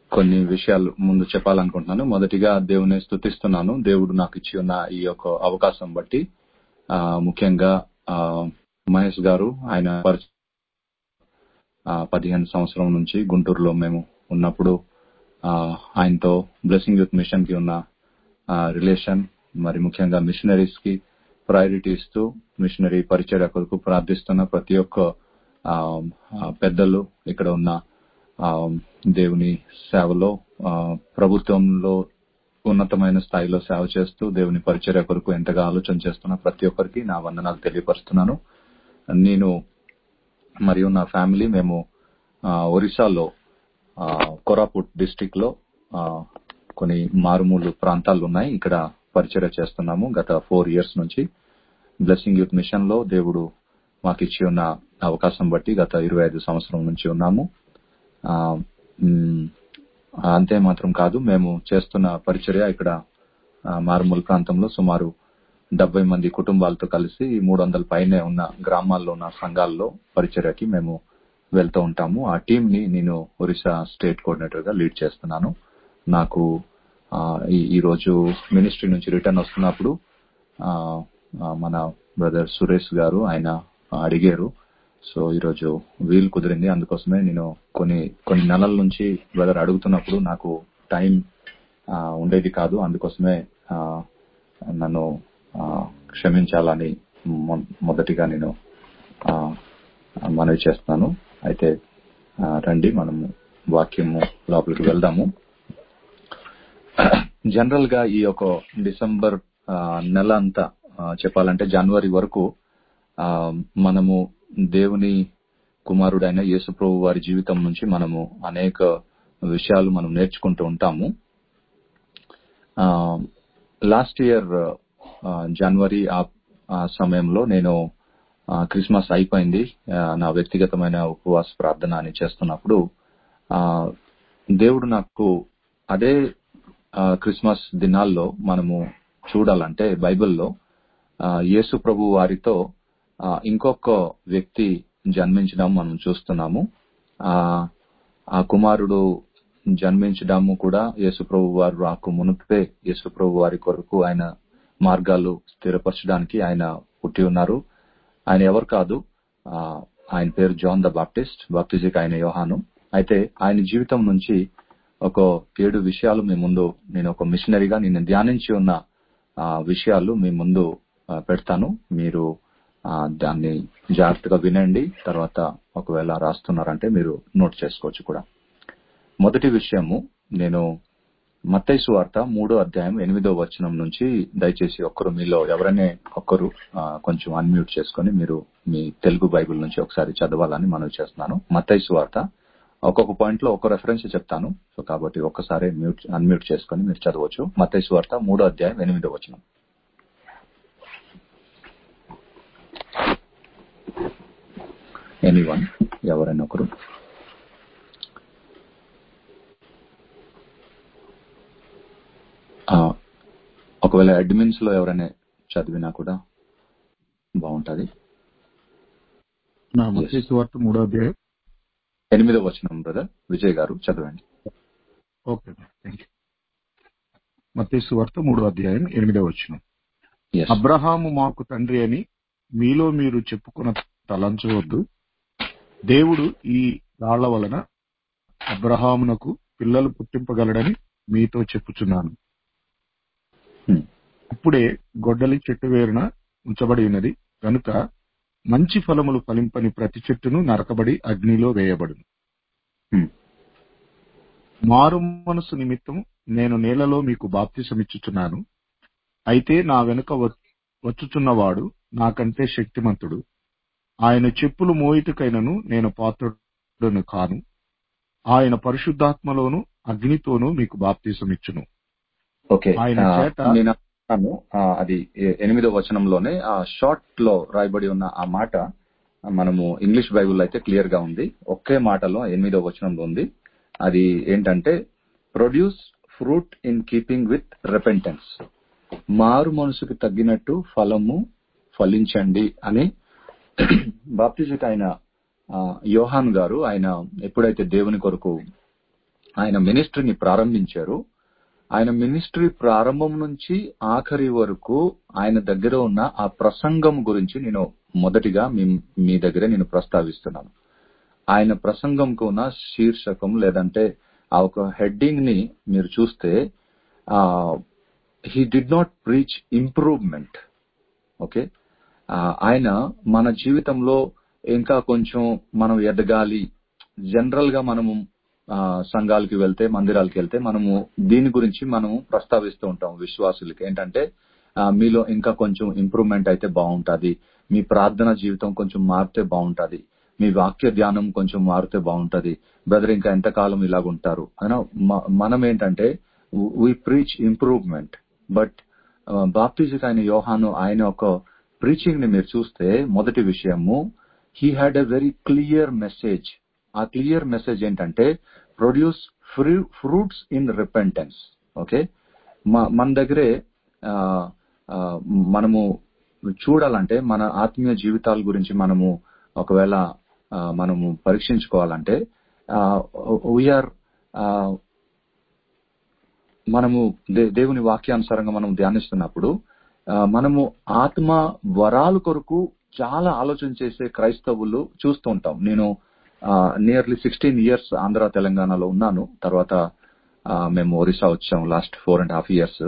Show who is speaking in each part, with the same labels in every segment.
Speaker 1: కొన్ని విషయాలు ముందు చెప్పాలనుకుంటున్నాను మొదటిగా దేవుని స్తుతిస్తున్నాను దేవుడు నాకు ఇచ్చి ఉన్న ఈ యొక్క అవకాశం బట్టి ఆ, ముఖ్యంగా ఆ, మహేష్ గారు ఆయన పరిచ- ఆ, పదిహేను సంవత్సరం నుంచి గుంటూరులో మేము ఉన్నప్పుడు ఆ, ఆయనతో బ్లెస్సింగ్ యూత్ మిషన్ కి ఉన్న రిలేషన్ మరి ముఖ్యంగా మిషనరీస్ కి ప్రయారిటీ ఇస్తూ మిషనరీ పరిచర్య కొరకు ప్రార్థిస్తున్న ప్రతి ఒక్క ఆ, ఆ, పెద్దలు ఇక్కడ ఉన్న ఆ, దేవుని సేవలో ఆ, ప్రభుత్వంలో ఉన్నతమైన స్థాయిలో సేవ చేస్తూ దేవుని పరిచర్య కొరకు ఎంతగా ఆలోచన చేస్తున్న ప్రతి ఒక్కరికి నా వందనాలు తెలియపరుస్తున్నాను నేను మరియు నా ఫ్యామిలీ మేము ఆ, ఒరిస్సాలో ఆ, కోరాపుట్ డిస్టిక్ లో ఆ, కొన్ని మారుమూలు ప్రాంతాలు ఉన్నాయి ఇక్కడ పరిచర్య చేస్తున్నాము గత ఫోర్ ఇయర్స్ నుంచి బ్లెస్సింగ్ యూత్ మిషన్ లో దేవుడు మాకు ఇచ్చి ఉన్న అవకాశం బట్టి గత ఇరవై ఐదు సంవత్సరం నుంచి ఉన్నాము ఆ, మ్, అంతే మాత్రం కాదు మేము చేస్తున్న పరిచర్య ఇక్కడ ఆ, మారుమూల ప్రాంతంలో సుమారు డెబ్బై మంది కుటుంబాలతో కలిసి మూడు వందల పైనే ఉన్న గ్రామాల్లో ఉన్న సంఘాల్లో పరిచర్యకి మేము వెళ్తూ ఉంటాము ఆ టీం ని నేను ఒరిస్సా స్టేట్ కోఆర్డినేటర్ గా లీడ్ చేస్తున్నాను నాకు ఆ, ఈ ఈ రోజు మినిస్ట్రీ నుంచి రిటర్న్ వస్తున్నప్పుడు ఆ, ఆ, మన బ్రదర్ సురేష్ గారు ఆయన అడిగారు సో ఈరోజు వీలు కుదిరింది అందుకోసమే నేను కొన్ని కొన్ని నెలల నుంచి బ్రదర్ అడుగుతున్నప్పుడు నాకు టైం ఆ, ఉండేది కాదు అందుకోసమే ఆ, నన్ను ఆ, క్షమించాలని మొ- మొదటిగా నేను ఆ, మనవి చేస్తున్నాను అయితే ఆ, రండి మనము వాక్యము లోపలికి వెళ్దాము జనరల్ గా ఈ యొక్క డిసెంబర్ ఆ, నెల అంతా ఆ, చెప్పాలంటే జనవరి వరకు ఆ, మనము దేవుని కుమారుడైన యేసుప్రభు వారి జీవితం నుంచి మనము అనేక విషయాలు మనం నేర్చుకుంటూ ఉంటాము లాస్ట్ ఇయర్ జనవరి ఆ ఆ సమయంలో నేను ఆ, క్రిస్మస్ అయిపోయింది ఆ, నా వ్యక్తిగతమైన ఉపవాస ప్రార్థన అని చేస్తున్నప్పుడు ఆ, దేవుడు నాకు అదే ఆ, క్రిస్మస్ దినాల్లో మనము చూడాలంటే బైబిల్లో ఆ, యేసు ప్రభు వారితో ఆ, ఇంకొక వ్యక్తి జన్మించడం మనం చూస్తున్నాము ఆ ఆ కుమారుడు జన్మించడము కూడా యేసు ప్రభు వారు రాకు మునుపే యేసు ప్రభు వారి కొరకు ఆయన మార్గాలు స్థిరపరచడానికి ఆయన పుట్టి ఉన్నారు ఆయన ఎవరు కాదు ఆ, ఆయన పేరు జాన్ ద బాప్టిస్ట్ బాప్టిజీకి ఆయన యోహాను అయితే ఆయన జీవితం నుంచి ఒక ఏడు విషయాలు మీ ముందు నేను ఒక మిషనరీగా నేను ధ్యానించి ఉన్న ఆ, విషయాలు మీ ముందు ఆ, పెడతాను మీరు ఆ, దాన్ని జాగ్రత్తగా వినండి తర్వాత ఒకవేళ రాస్తున్నారంటే మీరు నోట్ చేసుకోవచ్చు కూడా మొదటి విషయము నేను మత్తైసు వార్త మూడో అధ్యాయం ఎనిమిదో వచనం నుంచి దయచేసి ఒక్కరు మీలో ఎవరైనా ఒక్కరు ఆ, కొంచెం అన్మ్యూట్ చేసుకొని మీరు మీ తెలుగు బైబిల్ నుంచి ఒకసారి చదవాలని మనవి చేస్తున్నాను మత్తైసు వార్త ఒక్కొక్క పాయింట్ లో ఒక రెఫరెన్స్ చెప్తాను సో కాబట్టి ఒక్కసారి మ్యూట్ అన్మ్యూట్ చేసుకొని మీరు చదవచ్చు మత్తైసు వార్త మూడో అధ్యాయం ఎనిమిదో వచనం ఎనీవన్ ఎవరైనా ఒకరు ఆ, ఒకవేళ అడ్మిన్స్ లో ఎవరైనా చదివినా కూడా బాగుంటది
Speaker 2: నా మత్తయి సువార్త మూడో అధ్యాయం
Speaker 1: ఎనిమిదో వచనం బ్రదర్ విజయ్ గారు చదవండి
Speaker 2: ఓకే థ్యాంక్ యూ మత్తయి సువార్త మూడో అధ్యాయం ఎనిమిదో వచనం
Speaker 1: ఎస్
Speaker 2: అబ్రహాము మాకు తండ్రి అని మీలో మీరు చెప్పుకున్న తలంచవద్దు దేవుడు ఈ రాళ్ల వలన అబ్రహామునకు పిల్లలు పుట్టింపగలడని మీతో చెప్పుచున్నాను ఇప్పుడే గొడ్డలి చెట్టు వేరున ఉంచబడి ఉన్నది కనుక మంచి ఫలములు ఫలింపని ప్రతి చెట్టును నరకబడి అగ్నిలో వేయబడును మారు మనసు నిమిత్తం నేను నేలలో మీకు బాప్తిసమిచ్చుచున్నాను అయితే నా వెనుక వ- వచ్చుచున్నవాడు నాకంటే శక్తిమంతుడు ఆయన చెప్పులు మోయిటకైనను నేను పాత్రుడును కాను ఆయన పరిశుద్ధాత్మలోను అగ్నితోనూ మీకు బాప్తిసమిచ్చును
Speaker 1: ఓకే
Speaker 2: ఆయన
Speaker 1: ఆ,
Speaker 2: చేత-
Speaker 1: నేను అనుకున్నాను, ఆ, అది ఎ- ఎనిమిదో వచనంలోనే ఆ షార్ట్ లో రాయబడి ఉన్న ఆ మాట ఆ, మనము ఇంగ్లీష్ బైబుల్ అయితే క్లియర్ గా ఉంది ఒకే మాటలో ఎనిమిదో వచనంలో ఉంది అది ఏంటంటే produce fruit in keeping with repentance మారు మనసుకు తగ్గినట్టు ఫలము ఫలించండి అని బాప్తిజక్ ఆయన ఆ, యోహాన్ గారు ఆయన ఎప్పుడైతే దేవుని కొరకు ఆయన మినిస్ట్రీని ప్రారంభించారు ఆయన మినిస్ట్రీ ప్రారంభం నుంచి ఆఖరి వరకు ఆయన దగ్గర ఉన్న ఆ ప్రసంగం గురించి నేను మొదటిగా మీ మీ దగ్గర నేను ప్రస్తావిస్తున్నాను ఆయన ప్రసంగంకు ఉన్న శీర్షకం లేదంటే ఆ ఒక హెడ్డింగ్ ని మీరు చూస్తే ఆ he did not preach improvement okay ఆ, ఆయన మన జీవితంలో ఇంకా కొంచెం మనం ఎదగాలి జనరల్ గా మనము ఆ, సంఘాలకి వెళ్తే మందిరాలకి వెళ్తే మనము దీని గురించి మనము ప్రస్తావిస్తూ ఉంటాం విశ్వాసులకి ఏంటంటే ఆ, మీలో ఇంకా కొంచెం ఇంప్రూవ్మెంట్ అయితే బాగుంటది మీ ప్రార్థన జీవితం కొంచెం మారితే బాగుంటది మీ వాక్య ధ్యానం కొంచెం మారితే బాగుంటది బ్రదర్ ఇంకా ఎంతకాలం ఇలాగుంటారు అయినా మ- మనం ఏంటంటే వి ప్రీచ్ ఇంప్రూవ్మెంట్ బట్ బాప్తిజిక్ ఆయన యోహాను ఆయన ఒక ప్రీచింగ్ ని మీరు చూస్తే మొదటి విషయము he had a very clear message uh clear message ఏంటంటే produce fruits in repentance okay మన దగ్గరే ఆ, ఆ, మనము చూడాలంటే మన ఆత్మీయ జీవితాల గురించి మనము ఒకవేళ ఆ, మనము పరీక్షించుకోవాలంటే వీఆర్ మనము దే- దేవుని వాక్యానుసారంగా మనం ధ్యానిస్తున్నప్పుడు ఆ, మనము ఆత్మ వరాలు కొరకు చాలా ఆలోచన చేసే క్రైస్తవులు చూస్తూ ఉంటాం నేను నియర్లీ సిక్స్టీన్ ఇయర్స్ ఆంధ్ర తెలంగాణలో ఉన్నాను తర్వాత ఆ, మేము ఒరిస్సా వచ్చాం last four and half years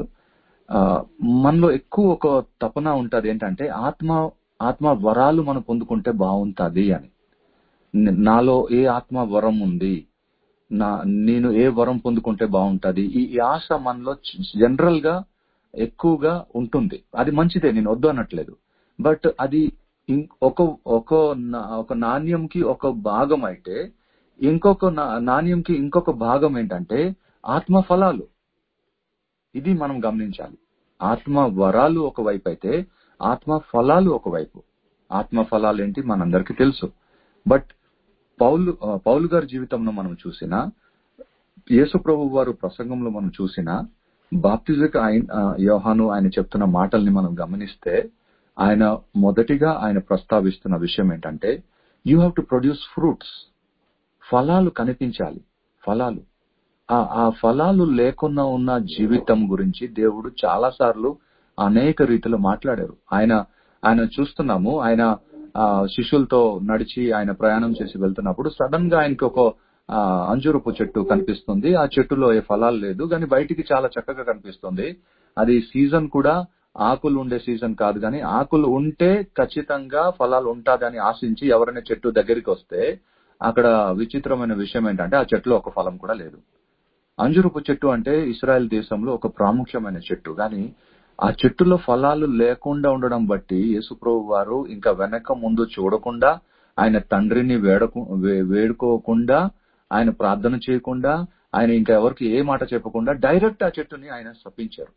Speaker 1: మనలో ఎక్కువ ఒక తపన ఉంటది ఏంటంటే ఆత్మ ఆత్మ వరాలు మనం పొందుకుంటే బాగుంటది అని న- నాలో ఏ ఆత్మ వరం ఉంది నా నేను ఏ వరం పొందుకుంటే బాగుంటది ఈ ఈ ఆశ మనలో జనరల్ గా ఎక్కువగా ఉంటుంది అది మంచిదే నేను వద్దు అనట్లేదు బట్ అది ఇం- ఒక ఒక నా- ఒక నాణ్యంకి ఒక భాగం అయితే ఇంకొక నా- నాణ్యంకి ఇంకొక భాగం ఏంటంటే ఆత్మ ఫలాలు ఇది మనం గమనించాలి ఆత్మ వరాలు ఒకవైపు అయితే ఆత్మ ఫలాలు ఒకవైపు ఆత్మ ఫలాలు ఏంటి మనందరికీ తెలుసు బట్ పౌలు ఆ, పౌలు గారి జీవితంలో మనం చూసినా యేసు ప్రభు వారు ప్రసంగంలో మనం చూసినా బాప్తిజక్ ఆయన ఆ, యోహాను ఆయన చెప్తున్న మాటల్ని మనం గమనిస్తే ఆయన మొదటిగా ఆయన ప్రస్తావిస్తున్న విషయం ఏంటంటే you have to produce fruits ఫలాలు కనిపించాలి ఫలాలు ఆ ఆ ఫలాలు లేకుండా ఉన్న జీవితం గురించి దేవుడు చాలా సార్లు అనేక రీతిలో మాట్లాడారు ఆయన ఆయన చూస్తున్నాము ఆయన ఆ, శిష్యులతో నడిచి ఆయన ప్రయాణం చేసి వెళ్తున్నప్పుడు సడన్ గా ఆయనకి ఒక ఆ, అంజూరపు చెట్టు కనిపిస్తుంది ఆ చెట్టులో ఏ ఫలాలు లేదు కానీ బయటికి చాలా చక్కగా కనిపిస్తుంది అది సీజన్ కూడా ఆకులు ఉండే సీజన్ కాదు కానీ ఆకులు ఉంటే ఖచ్చితంగా ఫలాలు ఉంటాదని ఆశించి ఎవరైనా చెట్టు దగ్గరికి వస్తే అక్కడ విచిత్రమైన విషయం ఏంటంటే ఆ చెట్టులో ఒక ఫలం కూడా లేదు అంజురపు చెట్టు అంటే ఇస్రాయెల్ దేశంలో ఒక ప్రాముఖ్యమైన చెట్టు కానీ ఆ చెట్టులో ఫలాలు లేకుండా ఉండడం బట్టి యేసుప్రభు వారు ఇంకా వెనక ముందు చూడకుండా ఆయన తండ్రిని వేడకు వే- వేడుకోకుండా ఆయన ప్రార్థన చేయకుండా ఆయన ఇంకా ఎవరికి ఏ మాట చెప్పకుండా డైరెక్ట్ ఆ చెట్టుని ఆయన శపించారు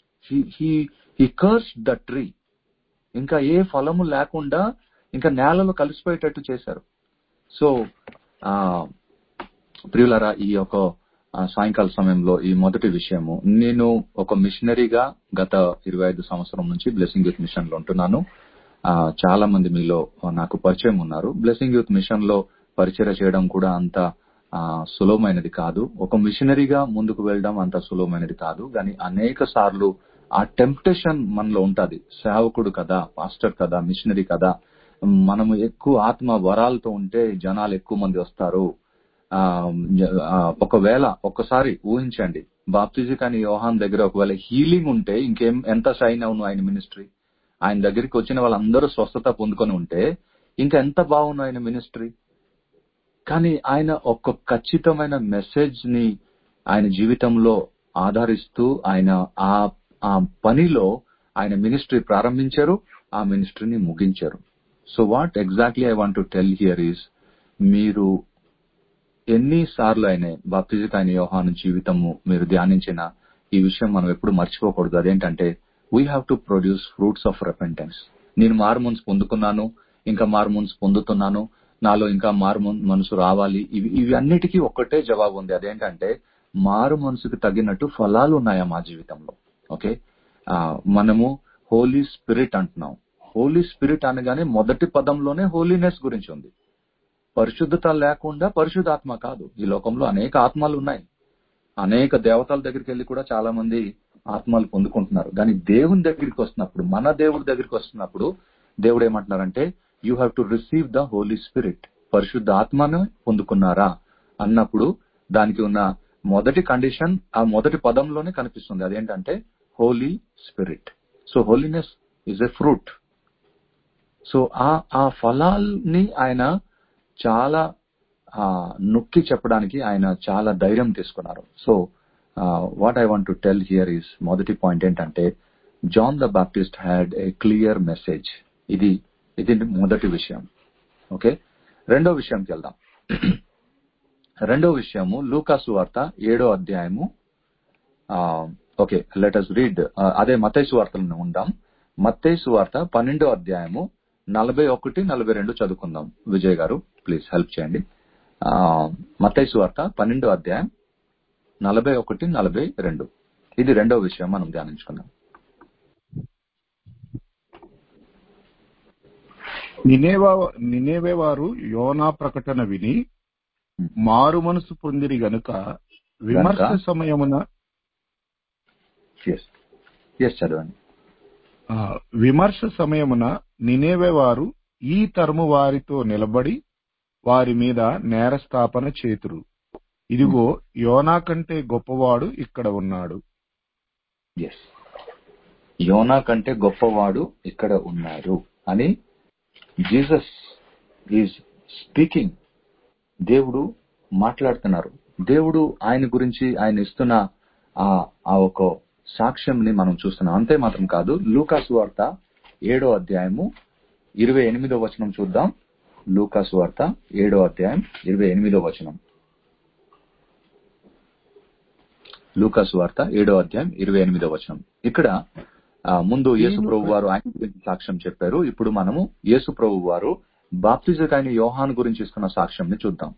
Speaker 1: హీ కర్స్ ద ట్రీ ఇంకా ఏ ఫలము లేకుండా ఇంకా నేలలో కలిసిపోయేటట్టు చేశారు సో ఆ ప్రియులరా ఈ యొక్క ఆ, సాయంకాల సమయంలో ఈ మొదటి విషయము నేను ఒక మిషనరీగా గత ఇరవై ఐదు సంవత్సరం నుంచి బ్లెస్సింగ్ యూత్ మిషన్ లో ఉంటున్నాను ఆ, చాలా మంది మీలో నాకు పరిచయం ఉన్నారు బ్లెస్సింగ్ యూత్ మిషన్ లో పరిచయం చేయడం కూడా అంత ఆ, సులభమైనది కాదు ఒక మిషనరీగా ముందుకు వెళ్ళడం అంత సులభమైనది కాదు కానీ అనేక సార్లు ఆ టెంప్టేషన్ మనలో ఉంటది సేవకుడు కదా పాస్టర్ కదా మిషనరీ కదా మనము ఎక్కువ ఆత్మ వరాలతో ఉంటే జనాలు ఎక్కువ మంది వస్తారు ఆ ఆ, ఒకవేళ ఒక్కసారి ఊహించండి బాప్తిజీ కానీ యోహాన్ దగ్గర ఒకవేళ హీలింగ్ ఉంటే ఇంకేం ఎంత షైన్ అవును ఆయన మినిస్ట్రీ ఆయన దగ్గరికి వచ్చిన వాళ్ళందరూ స్వస్థత పొందుకొని ఉంటే ఇంకా ఎంత బాగుండు ఆయన మినిస్ట్రీ కానీ ఆయన ఒక ఖచ్చితమైన మెసేజ్ ని ఆయన జీవితంలో ఆధారిస్తూ ఆయన ఆ ఆ పనిలో ఆయన మినిస్ట్రీ ప్రారంభించారు ఆ మినిస్ట్రీని ముగించారు so what exactly I want to tell here is మీరు ఎన్నిసార్లు అయినా బాప్తిజిక్ ఆయన యోహాను జీవితము మీరు ధ్యానించిన ఈ విషయం మనం ఎప్పుడు మర్చిపోకూడదు అదేంటంటే we have to produce fruits of repentance నేను మారుమూన్స్ పొందుకున్నాను ఇంకా మారుమూన్స్ పొందుతున్నాను నాలో ఇంకా మారు మనసు రావాలి ఇవి ఇవి అన్నిటికీ ఒక్కటే జవాబు ఉంది అదేంటంటే మారు మనసుకు తగినట్టు ఫలాలు ఉన్నాయా మా జీవితంలో ఓకే ఆ, మనము హోలీ స్పిరిట్ అంటున్నాం హోలీ స్పిరిట్ అనగానే మొదటి పదంలోనే హోలీనెస్ గురించి ఉంది పరిశుద్ధత లేకుండా పరిశుద్ధాత్మ కాదు ఈ లోకంలో అనేక ఆత్మలు ఉన్నాయి అనేక దేవతల దగ్గరికి వెళ్ళి కూడా చాలా మంది ఆత్మలు పొందుకుంటున్నారు కానీ దేవుని దగ్గరికి వస్తున్నప్పుడు మన దేవుడి దగ్గరికి వస్తున్నప్పుడు దేవుడు ఏమంటున్నారంటే you have to receive the holy spirit పరిశుద్ధ ఆత్మను పొందుకున్నారా అన్నప్పుడు దానికి ఉన్న మొదటి కండిషన్ ఆ మొదటి పదంలోనే కనిపిస్తుంది అదేంటంటే holy spirit so holiness is a fruit so ఆ ఆ ఫలాల్ని ఆయన చాలా ఆ, నొక్కి చెప్పడానికి ఆయన చాలా ధైర్యం తీసుకున్నారు so what I want to tell here is మొదటి పాయింట్ ఏంటంటే John the Baptist had a clear message ఇది ఇది మొదటి విషయం ఓకే రెండో విషయంకి వెళ్దాం రెండో విషయము లూకాసు వార్త ఏడో అధ్యాయము ఓకే లెట్ అస్ రీడ్ అదే మతైసు వార్తలను ఉందాం మత్తైసు వార్త పన్నెండో అధ్యాయము నలభై ఒకటి నలభై రెండు చదువుకుందాం విజయ్ గారు ప్లీజ్ హెల్ప్ చేయండి ఆ, మత్తయి సువార్త పన్నెండో అధ్యాయం నలభై ఒకటి నలభై రెండు ఇది రెండో విషయం మనం ధ్యానించుకుందాం
Speaker 2: నినేవా నినేవే వారు యోనా ప్రకటన విని మారు మనసు పొందిరి గనుక విమర్శ
Speaker 1: గనుక?
Speaker 2: సమయమున
Speaker 1: ఎస్ ఎస్ చదవండి
Speaker 2: ఆ, విమర్శ సమయమున నినేవే వారు ఈ తరము వారితో నిలబడి వారి మీద నేరస్థాపన చేతురు ఇదిగో యోనా కంటే గొప్పవాడు ఇక్కడ ఉన్నాడు
Speaker 1: ఎస్ యోనా కంటే గొప్పవాడు ఇక్కడ ఉన్నారు అని జీసస్ ఈజ్ స్పీకింగ్ దేవుడు మాట్లాడుతున్నారు దేవుడు ఆయన గురించి ఆయన ఇస్తున్న ఆ ఆ ఒక సాక్ష్యంని మనం చూస్తున్నాం అంతే మాత్రం కాదు లూకాసు వార్త ఏడో అధ్యాయము ఇరవై ఎనిమిదో వచనం చూద్దాం లూకాసు వార్త ఏడో అధ్యాయం ఇరవై ఎనిమిదో వచనం లూకాసు వార్త ఏడో అధ్యాయం ఇరవై ఎనిమిదో వచనం ఇక్కడ ఆ, ముందు యేసు ప్రభు వారు ఆయన గురించి సాక్ష్యం చెప్పారు ఇప్పుడు మనము యేసు ప్రభు వారు బాప్తిజకైన యోహాన్ గురించి ఇస్తున్న సాక్ష్యంని చూద్దాం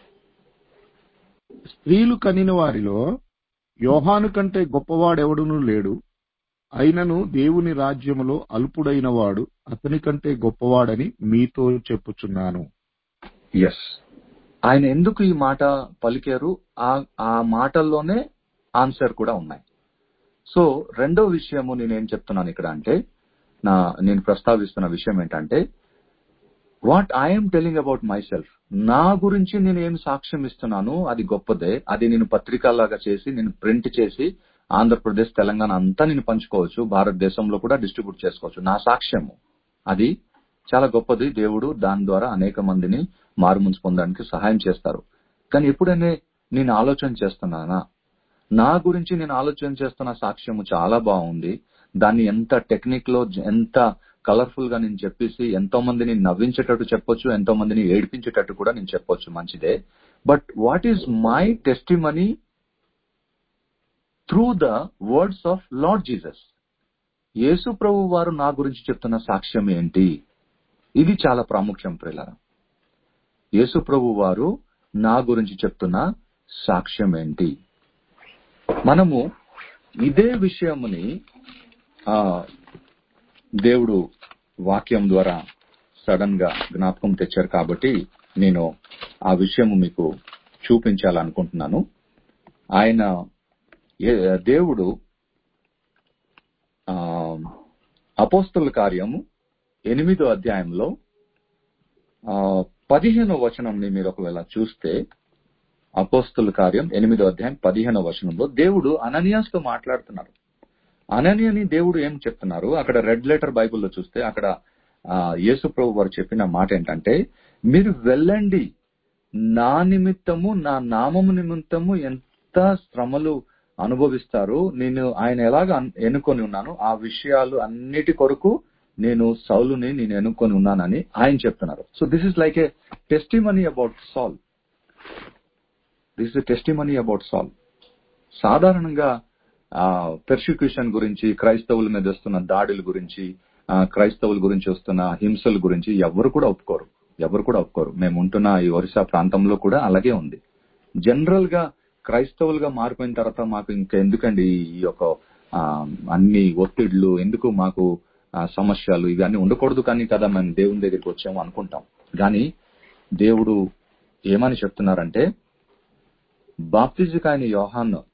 Speaker 2: స్త్రీలు కనిన వారిలో యోహాను కంటే గొప్పవాడెవడునూ లేడు అయినను దేవుని రాజ్యములో అల్పుడైన వాడు అతని కంటే గొప్పవాడని మీతో చెప్పుచున్నాను
Speaker 1: ఎస్ ఆయన ఎందుకు ఈ మాట పలికారు ఆ ఆ మాటల్లోనే ఆన్సర్ కూడా ఉన్నాయి సో రెండో విషయము నేనేం చెప్తున్నాను ఇక్కడ అంటే నా నేను ప్రస్తావిస్తున్న విషయం ఏంటంటే what I'm telling about myself నా గురించి నేను ఏం సాక్ష్యం ఇస్తున్నాను అది గొప్పదే అది నేను పత్రికలాగా చేసి నేను ప్రింట్ చేసి ఆంధ్రప్రదేశ్ తెలంగాణ అంతా నేను పంచుకోవచ్చు భారతదేశంలో కూడా డిస్ట్రిబ్యూట్ చేసుకోవచ్చు నా సాక్ష్యము అది చాలా గొప్పది దేవుడు దాని ద్వారా అనేక మందిని మారుముంచు పొందడానికి సహాయం చేస్తారు కానీ ఎప్పుడైనా నేను ఆలోచన చేస్తున్నానా నా గురించి నేను ఆలోచన చేస్తున్న సాక్ష్యము చాలా బాగుంది దాన్ని ఎంత టెక్నిక్ లో ఎంత కలర్ఫుల్ గా నేను చెప్పేసి ఎంతో మందిని నవ్వించేటట్టు చెప్పొచ్చు ఎంతో మందిని ఏడిపించేటట్టు కూడా నేను చెప్పొచ్చు మంచిదే but what is my testimony through the words of lord Jesus Yesu ప్రభు వారు నా గురించి చెప్తున్న సాక్ష్యం ఏంటి ఇది చాలా ప్రాముఖ్యం ప్రియులారా యేసు ప్రభు వారు నా గురించి చెప్తున్న సాక్ష్యం ఏంటి మనము ఇదే విషయముని ఆ దేవుడు వాక్యం ద్వారా సడన్ గా జ్ఞాపకం తెచ్చారు కాబట్టి నేను ఆ విషయము మీకు చూపించాలనుకుంటున్నాను ఆయన ఏ- దేవుడు ఆ అపోస్తుల కార్యము ఎనిమిదో అధ్యాయంలో ఆ పదిహేనో వచనంని మీరు ఒకవేళ చూస్తే అపోస్తుల కార్యం ఎనిమిదో అధ్యాయం పదిహేనో వచనంలో దేవుడు అననియాస్తో మాట్లాడుతున్నారు అననీయని దేవుడు ఏం చెప్తున్నారు అక్కడ రెడ్ లెటర్ బైబిల్లో చూస్తే అక్కడ ఆ, యేసు ప్రభు వారు చెప్పిన మాట ఏంటంటే మీరు వెళ్ళండి నా నిమిత్తము నా నామము నిమిత్తము ఎంత శ్రమలు అనుభవిస్తారు నేను ఆయన ఎలాగ అన్- ఎన్నుకొని ఉన్నాను ఆ విషయాలు అన్నిటి కొరకు నేను సౌలుని నేను ఎన్నుకొని ఉన్నానని ఆయన చెప్తున్నారు so this is like a testimony about Saul this is testimony about Saul సాధారణంగా పెర్సిక్యూషన్ గురించి క్రైస్తవుల మీద వస్తున్న దాడుల గురించి ఆ, క్రైస్తవుల గురించి వస్తున్న హింసల గురించి ఎవరు కూడా ఒప్పుకోరు ఎవరు కూడా ఒప్పుకోరు మేము ఉంటున్న ఈ ఒరిస్సా ప్రాంతంలో కూడా అలాగే ఉంది జనరల్ గా క్రైస్తవులుగా మారిపోయిన తర్వాత మాకు ఇంకా ఎందుకండి ఈ యొక్క ఆ, అన్ని ఒత్తిళ్లు ఎందుకు మాకు ఆ, సమస్యలు ఇవన్నీ ఉండకూడదు కానీ కదా మేము దేవుని దగ్గరికి వచ్చాము అనుకుంటాం కానీ దేవుడు ఏమని చెప్తున్నారంటే బాప్తిజకాయన యోహాన్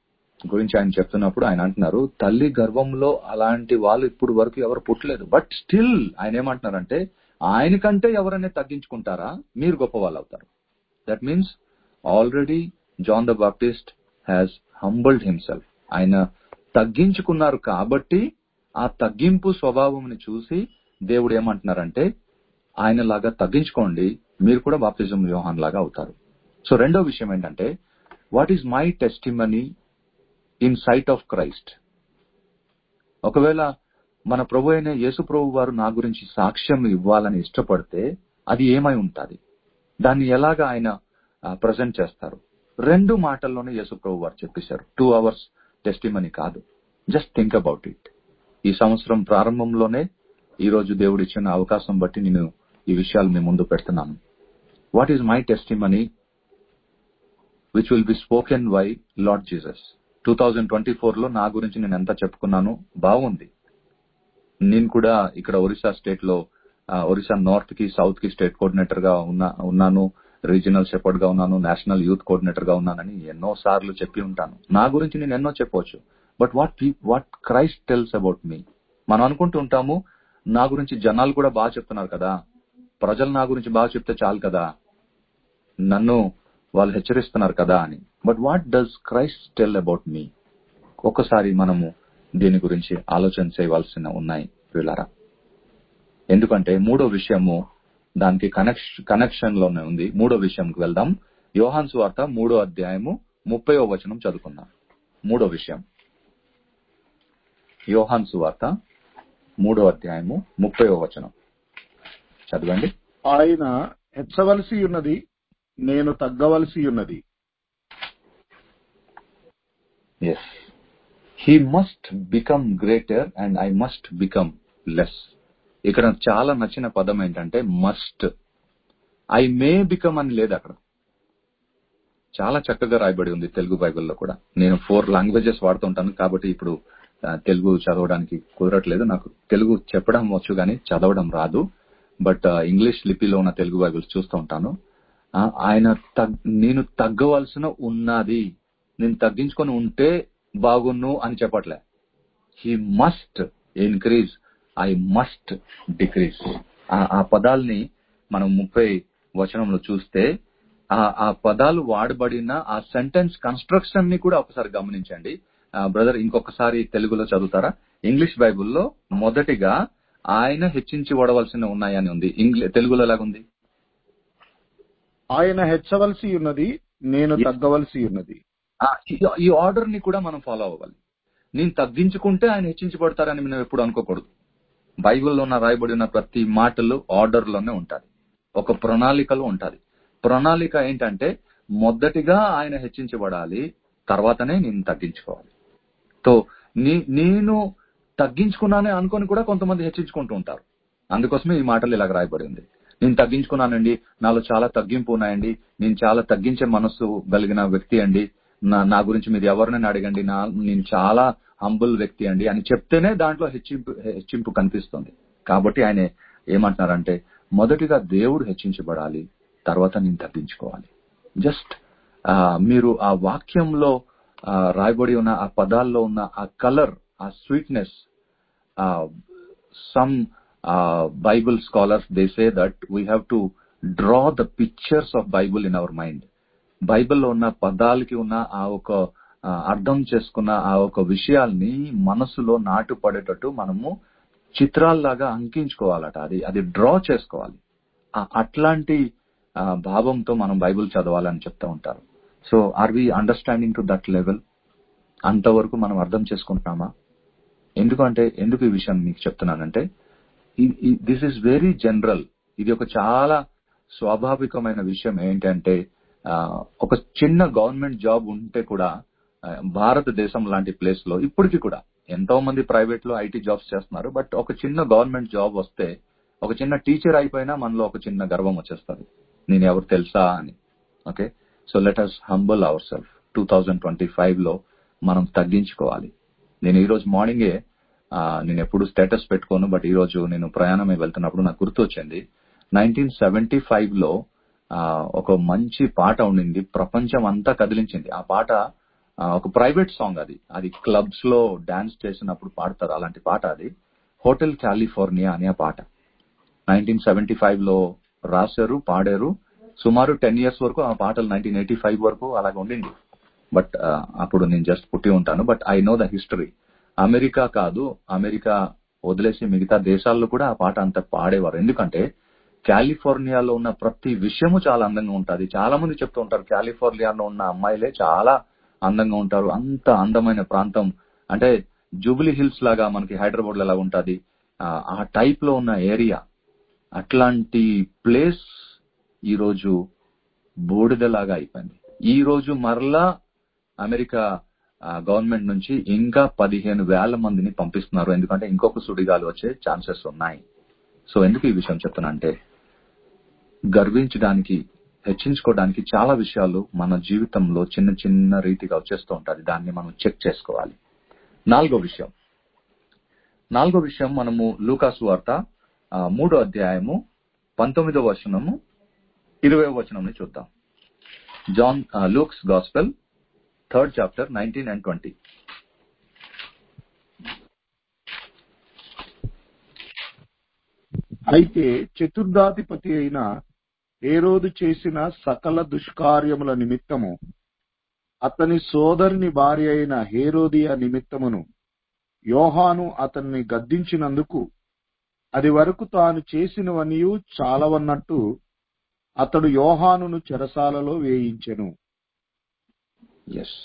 Speaker 1: గురించి ఆయన చెప్తున్నప్పుడు ఆయన అంటున్నారు తల్లి గర్భంలో అలాంటి వాళ్ళు ఇప్పుడు వరకు ఎవరు పుట్టలేదు బట్ స్టిల్ ఆయన ఏమంటున్నారంటే ఆయనకంటే ఎవరైనా తగ్గించుకుంటారా మీరు గొప్ప వాళ్ళు అవుతారు that means already John the Baptist has humbled himself ఆయన తగ్గించుకున్నారు కాబట్టి ఆ తగ్గింపు స్వభావం చూసి దేవుడు ఏమంటున్నారంటే ఆయన లాగా తగ్గించుకోండి మీరు కూడా బాప్తిజం వ్యూహాన్ లాగా అవుతారు సో రెండో విషయం ఏంటంటే what is my testimony in sight of Christ ఒకవేళ మన ప్రభు అయిన యేసు ప్రభు వారు నా గురించి సాక్ష్యం ఇవ్వాలని ఇష్టపడితే అది ఏమై ఉంటుంది దాన్ని ఎలాగ ఆయన ప్రజెంట్ చేస్తారు రెండు మాటల్లోనే యేసు ప్రభు వారు చెప్పేశారు టూ అవర్స్ టెస్టిమనీ కాదు జస్ట్ థింక్ అబౌట్ ఇట్ ఈ సంవత్సరం ప్రారంభంలోనే ఈ రోజు దేవుడు ఇచ్చిన అవకాశం బట్టి నేను ఈ విషయాలు మీ ముందు పెడుతున్నాను what is my testimony which will be spoken by lord Jesus two thousand twenty four లో నా గురించి నేను ఎంత చెప్పుకున్నాను బాగుంది నేను కూడా ఇక్కడ ఒరిస్సా స్టేట్ లో ఆ, ఒరిస్సా నార్త్ కి సౌత్ కి స్టేట్ కోఆర్డినేటర్ గా ఉన్నా ఉన్నాను రీజనల్ షెపర్డ్ గా ఉన్నాను నేషనల్ యూత్ కోఆర్డినేటర్ గా ఉన్నానని ఎన్నో సార్లు చెప్పి ఉంటాను నా గురించి నేను ఎన్నో చెప్పవచ్చు but what what Christ tells about me మనం అనుకుంటూ ఉంటాము నా గురించి జనాలు కూడా బాగా చెప్తున్నారు కదా ప్రజలు నా గురించి బాగా చెప్తే చాలు కదా నన్ను వాళ్ళు హెచ్చరిస్తున్నారు కదా అని but what does Christ tell about me ఒక్కసారి మనము దీని గురించి ఆలోచన చేయవలసిన ఉన్నాయి వీళ్ళారా ఎందుకంటే మూడో విషయము దానికి కనెక్షన్ కనెక్షన్ లోనే ఉంది మూడో విషయంకి వెళ్దాం యోహాన్ సువార్త మూడో అధ్యాయము ముప్పై వచనం చదువుకుందాం మూడో విషయం యోహాన్ సువార్త మూడో అధ్యాయము ముప్పై వచనం చదవండి
Speaker 2: ఆయన హెచ్చవలసి ఉన్నది నేను తగ్గవలసి ఉన్నది
Speaker 1: as he must become greater and I must become less ఇక్కడ నాకు చాలా నచ్చిన పదం ఏంటంటే మస్ట్ ఐ మే బికమ్ అని లేదు అక్కడ చాలా చక్కగా రాయబడి ఉంది తెలుగు బైబిల్లో కూడా నేను ఫోర్ లాంగ్వేజెస్ వాడుతుంటాను కాబట్టి ఇప్పుడు ఆ, తెలుగు చదవడానికి కుదరట్లేదు నాకు తెలుగు చెప్పడం వచ్చు కానీ చదవడం రాదు బట్ ఇంగ్లీష్ లిపిలో ఉన్న తెలుగు బైబిల్స్ చూస్తూ ఉంటాను ఆ, ఆయన తగ్- నేను తగ్గవలసిన ఉన్నది నేను తగ్గించుకొని ఉంటే బాగున్ను అని చెప్పట్లే he must increase I must decrease ఆ పదాల్ని మనం ముప్పై వచనంలో చూస్తే ఆ ఆ పదాలు వాడబడిన ఆ సెంటెన్స్ కన్స్ట్రక్షన్ ని కూడా ఒకసారి గమనించండి బ్రదర్ ఇంకొకసారి తెలుగులో చదువుతారా ఇంగ్లీష్ బైబిల్లో మొదటిగా ఆయన హెచ్చించి వడవలసిన ఉన్నాయని ఉంది ఇంగ్లీ తెలుగులో ఎలాగుంది
Speaker 2: ఆయన హెచ్చవలసి ఉన్నది నేను
Speaker 1: Yes.
Speaker 2: తగ్గవలసి ఉన్నది
Speaker 1: ఆ, ఈ- ఈ ఆర్డర్ ని కూడా మనం ఫాలో అవ్వాలి నేను తగ్గించుకుంటే ఆయన హెచ్చించబడతారని మనం ఎప్పుడు అనుకోకూడదు బైబిల్లో ఉన్న రాయబడి ఉన్న ప్రతి మాటలు ఆర్డర్ లోనే ఉంటది ఒక ప్రణాళికలో ఉంటది ప్రణాళిక ఏంటంటే మొదటిగా ఆయన హెచ్చించబడాలి తర్వాతనే నేను తగ్గించుకోవాలి సో నీ- నేను తగ్గించుకున్నానే అనుకొని కూడా కొంతమంది హెచ్చించుకుంటూ ఉంటారు అందుకోసమే ఈ మాటలు ఇలాగ రాయబడి ఉంది నేను తగ్గించుకున్నానండి నాలో చాలా తగ్గింపు ఉన్నాయండి నేను చాలా తగ్గించే మనస్సు కలిగిన వ్యక్తి అండి నా నా గురించి మీరు ఎవరినైనా అడగండి నా నేను చాలా హంబుల్ వ్యక్తి అండి అని చెప్తేనే దాంట్లో హెచ్చింపు హెచ్చింపు కనిపిస్తుంది కాబట్టి ఆయన ఏమంటున్నారంటే మొదటిగా దేవుడు హెచ్చించబడాలి తర్వాత నేను తగ్గించుకోవాలి జస్ట్ మీరు ఆ వాక్యంలో ఆ, రాయబడి ఉన్న ఆ పదాల్లో ఉన్న ఆ కలర్ ఆ sweetness some uh, Bible scholars they say that we have to draw the pictures of Bible in our mind. బైబిల్లో ఉన్న పదాలకి ఉన్న ఆ ఒక ఆ, అర్థం చేసుకున్న ఆ ఒక విషయాల్ని మనసులో నాటు పడేటట్టు మనము చిత్రాల్లాగా అంకించుకోవాలట అది అది డ్రా చేసుకోవాలి ఆ- అట్లాంటి ఆ, భావంతో మనం బైబిల్ చదవాలని చెప్తా ఉంటారు so are we understanding to that level అంతవరకు మనం అర్థం చేసుకుంటున్నామా ఎందుకంటే ఎందుకు ఈ విషయం మీకు చెప్తున్నానంటే దిస్ ఇస్ వెరీ జనరల్ ఇది ఒక చాలా స్వాభావికమైన విషయం ఏంటంటే ఆ, ఒక చిన్న గవర్నమెంట్ జాబ్ ఉంటే కూడా ఆ, భారతదేశం లాంటి ప్లేస్ లో ఇప్పటికీ కూడా ఎంతో మంది ప్రైవేట్ లో ఐటీ జాబ్స్ చేస్తున్నారు బట్ ఒక చిన్న గవర్నమెంట్ జాబ్ వస్తే ఒక చిన్న టీచర్ అయిపోయినా మనలో ఒక చిన్న గర్వం వచ్చేస్తుంది నేను ఎవరు తెలుసా అని okay so let us humble our self two thousand twenty five లో మనం తగ్గించుకోవాలి నేను ఈ రోజు మార్నింగే ఆ, నేను ఎప్పుడు స్టేటస్ పెట్టుకోను బట్ ఈ రోజు నేను ప్రయాణమై వెళ్తున్నప్పుడు నాకు గుర్తు వచ్చింది నైన్టీన్ సెవెంటీ ఫైవ్ లో ఆ, ఒక మంచి పాట ఉండింది ప్రపంచం అంతా కదిలించింది ఆ పాట ఆ, ఒక ప్రైవేట్ సాంగ్ అది అది క్లబ్స్ లో డాన్స్ చేసినప్పుడు పాడతారు అలాంటి పాట అది హోటల్ కాలిఫోర్నియా అనే పాట నైన్టీన్ సెవెంటీ ఫైవ్ లో రాశారు పాడారు సుమారు టెన్ ఇయర్స్ వరకు ఆ పాటలు నైన్టీన్ ఎయిటీ ఫైవ్ వరకు అలాగ ఉండింది బట్ అప్పుడు నేను జస్ట్ పుట్టి ఉంటాను but I know the history America కాదు అమెరికా వదిలేసి మిగతా దేశాల్లో కూడా ఆ పాట అంత పాడేవారు ఎందుకంటే కాలిఫోర్నియాలో ఉన్న ప్రతి విషయము చాలా అందంగా ఉంటుంది చాలా మంది చెప్తూ ఉంటారు కాలిఫోర్నియాలో ఉన్న అమ్మాయిలే చాలా అందంగా ఉంటారు అంత అందమైన ప్రాంతం అంటే జూబిలీ హిల్స్ లాగా మనకి హైదరాబాద్ లో ఎలా ఉంటుంది ఆ టైప్ లో ఉన్న ఏరియా అట్లాంటి ప్లేస్ ఈ రోజు బూడిదలాగా అయిపోయింది ఈ రోజు మరలా అమెరికా గవర్నమెంట్ నుంచి ఇంకా పదిహేను వేల మందిని పంపిస్తున్నారు ఎందుకంటే ఇంకొక సుడిగాలు వచ్చే ఛాన్సెస్ ఉన్నాయి సో ఎందుకు ఈ విషయం చెప్తున్నా అంటే గర్వించడానికి హెచ్చించుకోవడానికి చాలా విషయాలు మన జీవితంలో చిన్న చిన్న రీతిగా వచ్చేస్తూ ఉంటుంది దాన్ని మనం చెక్ చేసుకోవాలి నాలుగో విషయం నాలుగో విషయం మనము లూకాసు వార్త ఆ, మూడో అధ్యాయము పంతొమ్మిదో వచనము ఇరవై వచనం చూద్దాం John Luke's gospel third chapter nineteen and twenty
Speaker 2: అయితే చతుర్థాధిపతి అయిన హేరోదు చేసిన సకల దుష్కార్యముల నిమిత్తము అతని సోదరుని భార్య అయిన హేరోదియ నిమిత్తమును యోహాను అతన్ని గద్దించినందుకు అది వరకు తాను చేసినవనియు చాలవన్నట్టు అతడు యోహానును చెరసాలలో వేయించెను
Speaker 1: ఎస్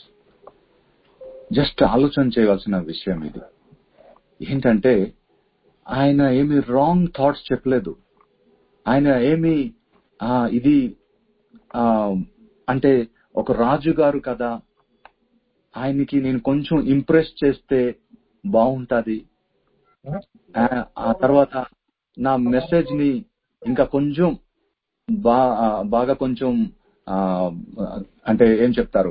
Speaker 1: జస్ట్ ఆలోచన చేయవలసిన విషయం ఇది ఏంటంటే ఆయన ఏమి రాంగ్ థాట్స్ చెప్పలేదు ఆయన ఏమి ఆ, ఇది ఆ, అంటే ఒక రాజు గారు కదా ఆయనకి నేను కొంచెం ఇంప్రెస్ చేస్తే బాగుంటది ఆ ఆ తర్వాత నా మెసేజ్ ని ఇంకా కొంచెం బా ఆ, బాగా కొంచెం ఆ, అంటే ఏం చెప్తారు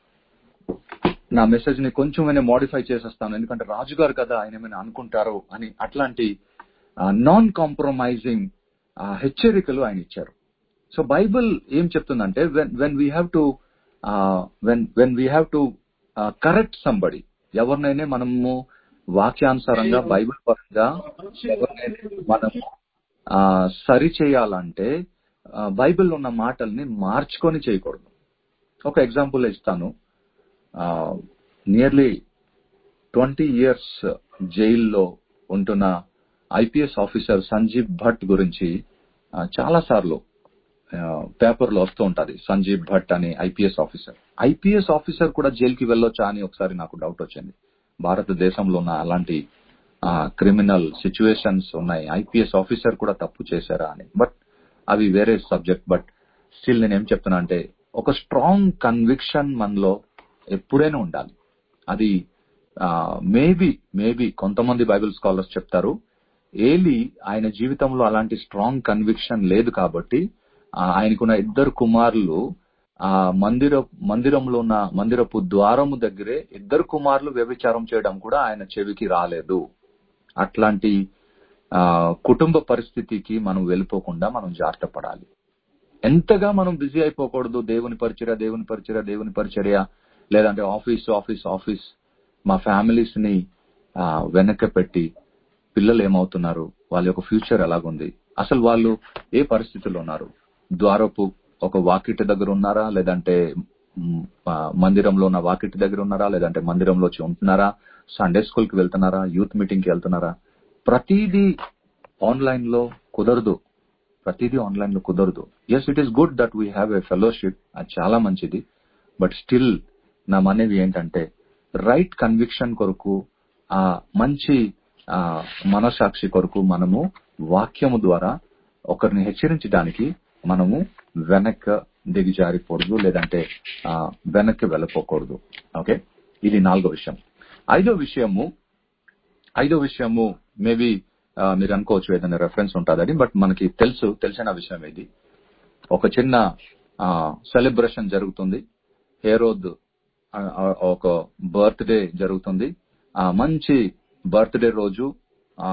Speaker 1: నా మెసేజ్ ని కొంచెం మోడిఫై చేసేస్తాను ఎందుకంటే రాజుగారు కదా ఆయన ఏమైనా అనుకుంటారు అని అట్లాంటి నాన్ కాంప్రమైజింగ్ హెచ్చరికలు ఆయన ఇచ్చారు సో బైబిల్ ఏం చెప్తుందంటే when when we have to when when we have to correct somebody ఎవరినైనా మనము వాక్యానుసారంగా బైబిల్ పరంగా ఎవరినైనా మనము ఆ, సరి చేయాలంటే ఆ, బైబిల్లో ఉన్న మాటల్ని మార్చుకొని చేయకూడదు ఒక ఎగ్జాంపుల్ ఇస్తాను నియర్లీ ట్వంటీ ఇయర్స్ జైల్లో ఉంటున్న ఐపీఎస్ ఆఫీసర్ సంజీవ్ భట్ గురించి చాలా సార్లు పేపర్లో వస్తూ ఉంటది సంజీవ్ భట్ అని ఐపీఎస్ ఆఫీసర్ ఐపీఎస్ ఆఫీసర్ కూడా జైలుకి వెళ్ళొచ్చా అని ఒకసారి నాకు డౌట్ వచ్చింది భారతదేశంలో ఉన్న అలాంటి క్రిమినల్ సిచ్యువేషన్స్ ఉన్నాయి ఐపీఎస్ ఆఫీసర్ కూడా తప్పు చేశారా అని బట్ అవి వేరే సబ్జెక్ట్ బట్ స్టిల్ నేను ఏం చెప్తున్నా అంటే ఒక స్ట్రాంగ్ కన్విక్షన్ మనలో ఎప్పుడైనా ఉండాలి అది మేబీ మేబీ కొంతమంది బైబిల్ స్కాలర్స్ చెప్తారు ఏలి ఆయన జీవితంలో అలాంటి స్ట్రాంగ్ కన్విక్షన్ లేదు కాబట్టి ఆ, ఆయనకున్న ఇద్దరు కుమారులు ఆ మందిర మందిరంలో ఉన్న మందిరపు ద్వారము దగ్గరే ఇద్దరు కుమారులు వ్యభిచారం చేయడం కూడా ఆయన చెవికి రాలేదు అట్లాంటి ఆ, కుటుంబ పరిస్థితికి మనం వెళ్ళిపోకుండా మనం జాగ్రత్త పడాలి ఎంతగా మనం బిజీ అయిపోకూడదు దేవుని పరిచర్య దేవుని పరిచర్య దేవుని పరిచర్య లేదంటే ఆఫీస్ ఆఫీస్ ఆఫీస్ మా ఫ్యామిలీస్ ని ఆ, వెనక పెట్టి పిల్లలు ఏమవుతున్నారు వాళ్ళ యొక్క ఫ్యూచర్ ఎలాగుంది అసలు వాళ్ళు ఏ పరిస్థితుల్లో ఉన్నారు ద్వారపు ఒక వాకిటి దగ్గర ఉన్నారా లేదంటే మ్, ఆ, మందిరంలో ఉన్న వాకిటి దగ్గర ఉన్నారా లేదంటే మందిరంలో వచ్చి ఉంటున్నారా సండే స్కూల్ కి వెళ్తున్నారా యూత్ మీటింగ్ కి వెళ్తున్నారా ప్రతిదీ ఆన్లైన్ లో కుదరదు ప్రతిదీ ఆన్లైన్ లో కుదరదు yes it is good that we have a fellowship అది చాలా మంచిది బట్ స్టిల్ నా మనవి ఏంటంటే రైట్ కన్విక్షన్ కొరకు ఆ మంచి ఆ మనసాక్షి కొరకు మనము వాక్యము ద్వారా ఒకరిని హెచ్చరించడానికి మనము వెనక్కి దిగజారిపోకూడదు లేదంటే ఆ, వెనక్కి వెళ్ళిపోకూడదు ఓకే ఇది నాలుగో విషయం ఐదో విషయము ఐదో విషయము మేబీ మీరు అనుకోవచ్చు ఏదైనా రెఫరెన్స్ ఉంటుందని బట్ మనకి తెలుసు తెలిసిన విషయం ఇది ఒక చిన్న సెలబ్రేషన్ జరుగుతుంది హేరోద్ ఆ, ఆ, ఒక బర్త్డే జరుగుతుంది ఆ మంచి బర్త్డే రోజు ఆ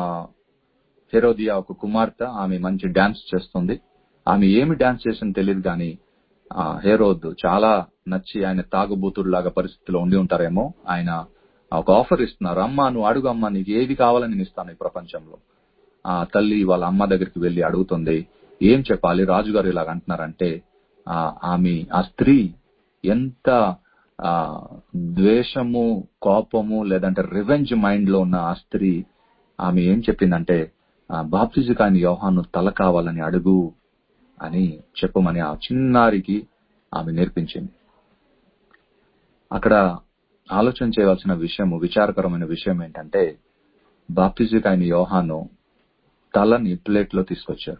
Speaker 1: హెరోదియా ఒక కుమార్తె ఆమె మంచి డాన్స్ చేస్తుంది ఆమె ఏమి డాన్స్ చేసిందో తెలియదు కానీ ఆ, హేరోద్ చాలా నచ్చి ఆయన తాగుబోతుడులాగా పరిస్థితిలో ఉండి ఉంటారేమో ఆయన ఒక ఆఫర్ ఇస్తున్నారు అమ్మ నువ్వు అడుగు అమ్మ నీకు ఏది కావాలని నేను ఇస్తాను ఈ ప్రపంచంలో ఆ తల్లి వాళ్ళ అమ్మ దగ్గరికి వెళ్లి అడుగుతుంది ఏం చెప్పాలి రాజుగారు ఇలాగ అంటున్నారంటే ఆ ఆమె ఆ స్త్రీ ఎంత ఆ ద్వేషము కోపము లేదంటే రివెంజ్ మైండ్ లో ఉన్న ఆ స్త్రీ ఆమె ఏం చెప్పిందంటే బాప్తిజు కాని యోహాను తల కావాలని అడుగు అని చెప్పమని ఆ చిన్నారికి ఆమె నేర్పించింది అక్కడ ఆలోచన చేయవలసిన విషయము విచారకరమైన విషయం ఏంటంటే బాప్తిజు కాని యోహాను తలని ప్లేట్ లో తీసుకొచ్చారు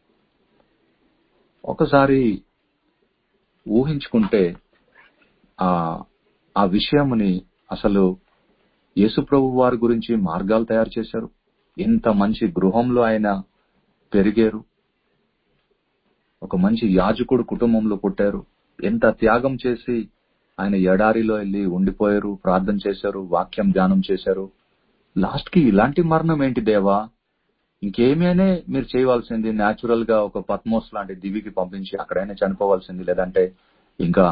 Speaker 1: ఒకసారి ఊహించుకుంటే ఆ ఆ విషయముని అసలు యేసుప్రభు వారి గురించి మార్గాలు తయారు చేశారు ఇంత మంచి గృహంలో ఆయన పెరిగారు ఒక మంచి యాజకుడు కుటుంబంలో పుట్టారు ఎంత త్యాగం చేసి ఆయన ఎడారిలో వెళ్ళి ఉండిపోయారు ప్రార్థన చేశారు వాక్యం ధ్యానం చేశారు లాస్ట్ కి ఇలాంటి మరణం ఏంటి దేవా ఇంకేమైనా మీరు చేయవలసింది న్యాచురల్ గా ఒక పద్మోస్ లాంటి దివికి పంపించి అక్కడైనా చనిపోవాల్సింది లేదంటే ఇంకా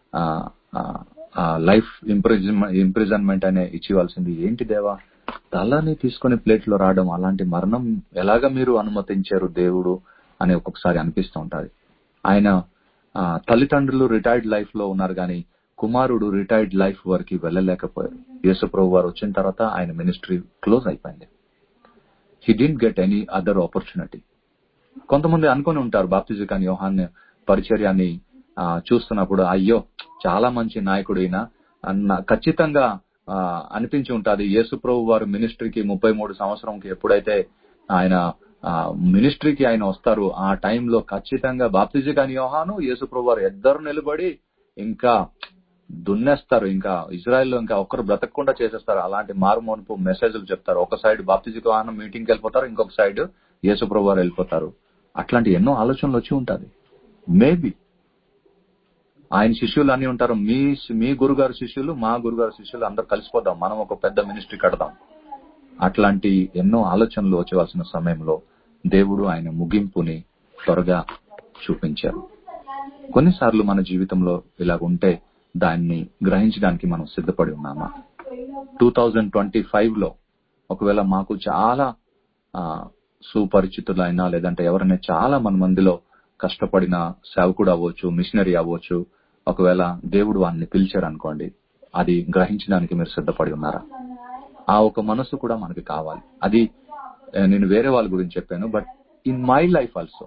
Speaker 1: లైఫ్ ఇంప్రిజన్మెంట్ ఇంప్రిజన్మెంట్ అనే ఇచ్చివలసింది ఏంటి దేవా తలని తీసుకొని ప్లేట్ లో రావడం అలాంటి మరణం ఎలాగ మీరు అనుమతించారు దేవుడు అని ఒక్కొక్కసారి అనిపిస్తూ ఉంటది ఆయన ఆ, తల్లిదండ్రులు రిటైర్డ్ లైఫ్ లో ఉన్నారు కానీ కుమారుడు రిటైర్డ్ లైఫ్ వరకు వెళ్ళలేకపోయారు యేసుప్రభు వారు వచ్చిన తర్వాత ఆయన మినిస్ట్రీ క్లోజ్ అయిపోయింది he didn't get any other opportunity కొంతమంది అనుకుని ఉంటారు బాప్తిజు కానీ యోహాన్ పరిచర్యాన్ని ఆ, చూస్తున్నప్పుడు అయ్యో చాలా మంచి నాయకుడు ఈయన అన్న ఖచ్చితంగా ఆ, అనిపించి ఉంటది యేసు ప్రభు వారు మినిస్ట్రీకి ముప్పై మూడు సంవత్సరంకి ఎప్పుడైతే ఆయన ఆ, మినిస్ట్రీకి ఆయన వస్తారు ఆ టైంలో ఖచ్చితంగా బాప్తిజు కానీ యోహాను యేసు ప్రభు వారు ఇద్దరు నిలబడి ఇంకా దున్నేస్తారు ఇంకా ఇజ్రాయెల్లో ఇంకా ఒక్కరు బ్రతకకుండా చేసేస్తారు అలాంటి మారుమోనుపు మెసేజ్లు చెప్తారు ఒక సైడ్ బాప్తిజు యోహాను మీటింగ్ కి వెళ్ళిపోతారు ఇంకొక సైడ్ యేసు ప్రభు వారు వెళ్ళిపోతారు అట్లాంటి ఎన్నో ఆలోచనలు వచ్చి ఉంటది మేబీ ఆయన శిష్యులు అన్ని ఉంటారు మీ మీ గురుగారు శిష్యులు మా గురుగారు శిష్యులు అందరు కలిసిపోదాం మనం ఒక పెద్ద మినిస్ట్రీ కడదాం అట్లాంటి ఎన్నో ఆలోచనలు వచ్చేవలసిన సమయంలో దేవుడు ఆయన ముగింపుని త్వరగా చూపించారు కొన్నిసార్లు మన జీవితంలో ఇలాగ ఉంటే దాన్ని గ్రహించడానికి మనం సిద్ధపడి ఉన్నామా టూ థౌజండ్ ట్వంటీ ఫైవ్ లో ఒకవేళ మాకు చాలా ఆ, సుపరిచితులైనా లేదంటే ఎవరైనా చాలా మన మందిలో కష్టపడిన సేవకుడు అవ్వచ్చు మిషనరీ అవ్వచ్చు ఒకవేళ దేవుడు వారిని పిలిచారు అనుకోండి అది గ్రహించడానికి మీరు సిద్ధపడి ఉన్నారా ఆ ఒక మనసు కూడా మనకి కావాలి అది ఆ, నేను వేరే వాళ్ళ గురించి చెప్పాను but in my life also